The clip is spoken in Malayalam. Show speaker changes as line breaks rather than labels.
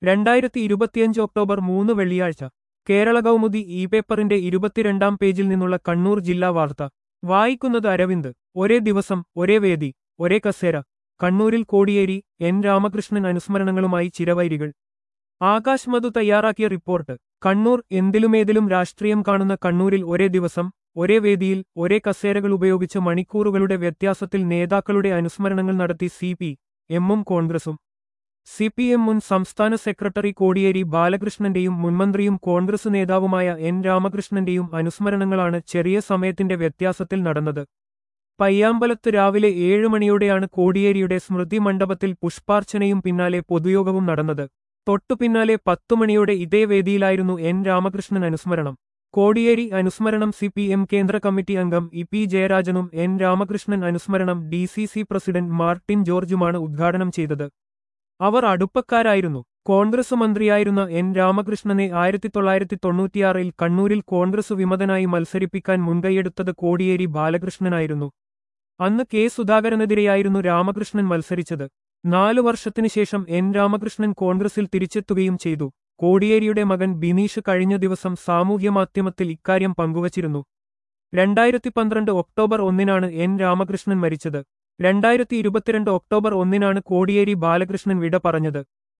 രണ്ടായിരത്തി ഇരുപത്തിയഞ്ച് ഒക്ടോബർ മൂന്ന് വെള്ളിയാഴ്ച കേരള കൗമുദി ഇ പേപ്പറിന്റെ ഇരുപത്തിരണ്ടാം പേജിൽ നിന്നുള്ള കണ്ണൂർ ജില്ലാ വാർത്ത വായിക്കുന്നത് അരവിന്ദ് ഒരേ ദിവസം ഒരേ വേദി ഒരേ കസേര കണ്ണൂരിൽ കോടിയേരി എൻ രാമകൃഷ്ണൻ അനുസ്മരണങ്ങളുമായി ചിരവൈരികൾ ആകാശ് മധു തയ്യാറാക്കിയ റിപ്പോർട്ട് കണ്ണൂർ എന്തിലുമേതിലും രാഷ്ട്രീയം കാണുന്ന കണ്ണൂരിൽ ഒരേ ദിവസം ഒരേ വേദിയിൽ ഒരേ കസേരകൾ ഉപയോഗിച്ച് മണിക്കൂറുകളുടെ വ്യത്യാസത്തിൽ നേതാക്കളുടെ അനുസ്മരണങ്ങൾ നടത്തി സി പി എമ്മും കോൺഗ്രസും സി പി എം മുൻ സംസ്ഥാന സെക്രട്ടറി കോടിയേരി ബാലകൃഷ്ണന്റെയും മുൻമന്ത്രിയും കോൺഗ്രസ് നേതാവുമായ എൻ രാമകൃഷ്ണന്റെയും അനുസ്മരണങ്ങളാണ് ചെറിയ സമയത്തിന്റെ വ്യത്യാസത്തിൽ നടന്നത് പയ്യാമ്പലത്ത് രാവിലെ ഏഴ് മണിയോടെയാണ് കോടിയേരിയുടെ സ്മൃതി മണ്ഡപത്തിൽ പുഷ്പാർച്ചനയും പിന്നാലെ പൊതുയോഗവും നടന്നത് തൊട്ടുപിന്നാലെ പത്തുമണിയോടെ ഇതേ വേദിയിലായിരുന്നു എൻ രാമകൃഷ്ണൻ അനുസ്മരണം കോടിയേരി അനുസ്മരണം സി പി എം കേന്ദ്ര കമ്മിറ്റി അംഗം ഇ പി ജയരാജനും എൻ രാമകൃഷ്ണൻ അനുസ്മരണം D C C president Martin ജോർജുമാണ് ഉദ്ഘാടനം ചെയ്തത് അവർ അടുപ്പക്കാരായിരുന്നു കോൺഗ്രസ് മന്ത്രിയായിരുന്ന എൻ രാമകൃഷ്ണനെ ആയിരത്തി തൊള്ളായിരത്തി തൊണ്ണൂറ്റിയാറിൽ കണ്ണൂരിൽ കോൺഗ്രസ് വിമതനായി മത്സരിപ്പിക്കാൻ മുൻകൈയെടുത്തത് കോടിയേരി ബാലകൃഷ്ണനായിരുന്നു അന്ന് കെ സുധാകരനെതിരെയായിരുന്നു രാമകൃഷ്ണൻ മത്സരിച്ചത് നാലു വർഷത്തിനു ശേഷം എൻ രാമകൃഷ്ണൻ കോൺഗ്രസിൽ തിരിച്ചെത്തുകയും ചെയ്തു കോടിയേരിയുടെ മകൻ ബിനീഷ് കഴിഞ്ഞ ദിവസം സാമൂഹ്യമാധ്യമത്തിൽ ഇക്കാര്യം പങ്കുവച്ചിരുന്നു രണ്ടായിരത്തി പന്ത്രണ്ട് ഒക്ടോബർ ഒന്നിനാണ് എൻ രാമകൃഷ്ണൻ മരിച്ചത് രണ്ടായിരത്തി ഇരുപത്തിരണ്ട് ഒക്ടോബർ ഒന്നിനാണ് കോടിയേരി ബാലകൃഷ്ണൻ വിട പറഞ്ഞത്